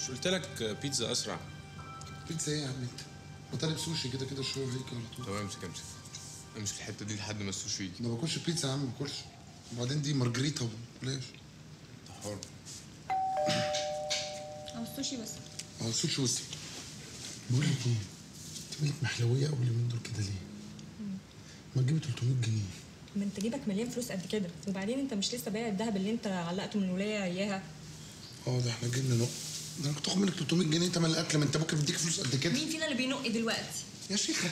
مش قلت لك بيتزا اسرع بيتزا ايه يا عم انت؟ وطالب سوشي كده كده شويه هيك على طول طب امسك امسك امسك الحته دي لحد ما السوشي يجي ده ما باكلش بيتزا يا عم ما باكلش وبعدين دي مارجريتا بلاش انت حر او السوشي بس اه سوشي وسط بقول لك ايه انت بقيت محلويه قوي اليومين دول كده ليه؟ ما تجيبي 300 جنيه ما انت جيبك مليان فلوس قد كده وبعدين انت مش لسه بايع الذهب اللي انت علقته من الولايه اياها اه ده احنا جبنا نق ده انا كنت اخد منك 300 جنيه تمن الاكل ما انت ممكن بديك فلوس قد كده مين فينا اللي بينق دلوقتي يا شيخه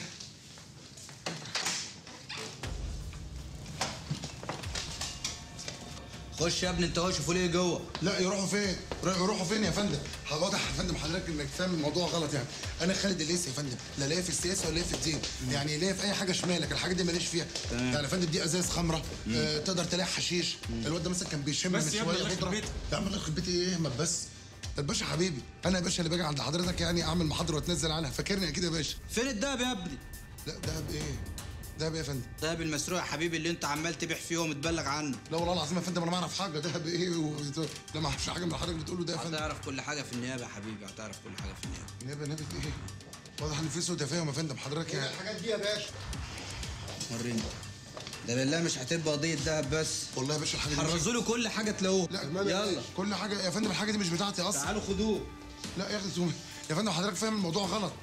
خش يا ابني انت هو شوفوا ليه جوه لا يروحوا فين؟ يروحوا فين يا فندم؟ واضح يا فندم حضرتك انك فاهم الموضوع غلط يعني، انا خالد الليثي يا فندم، لا ليا في السياسه ولا ليا في الدين، يعني ليا في اي حاجه شمالك، الحاجات دي ماليش فيها، يعني يا فندم دي ازاز خمره، آه تقدر تلاقي حشيش، الواد ده مثلا كان بيشم بس من يا ابني شويه الله يخرب بودرة. بيتك. يا عم الله يخرب بيتي ايه اهمل بس ده الباشا حبيبي، انا يا باشا اللي باجي عند حضرتك يعني اعمل محاضره واتنزل عنها، فاكرني اكيد يا باشا، فين الدهب يا ابني لا دهب ايه؟ دهب ايه يا فندم؟ الدهب المسروق يا حبيبي اللي انت عمال تبيع فيه ومتبلغ عنه لا والله العظيم يا فندم انا ما اعرف حاجه دهب ايه و... لا ما اعرفش حاجه من اللي حضرتك بتقوله ده يا فندم هتعرف كل حاجه في النيابه يا حبيبي هتعرف كل حاجه في النيابه نيابه نيابه ايه؟ واضح ان في سوء تفاهم يا فندم حضرتك يعني الحاجات دي يا باشا وريني ده بالله مش هتبقى قضيه دهب بس والله يا باشا الحاجه دي مش- حرزوا له كل حاجه تلاقوه لا يلا كل حاجه يا فندم الحاجه دي مش بتاعتي اصلا تعالوا خدوه لا يا اخي زومي يا فندم حضرتك فاهم الموضوع غلط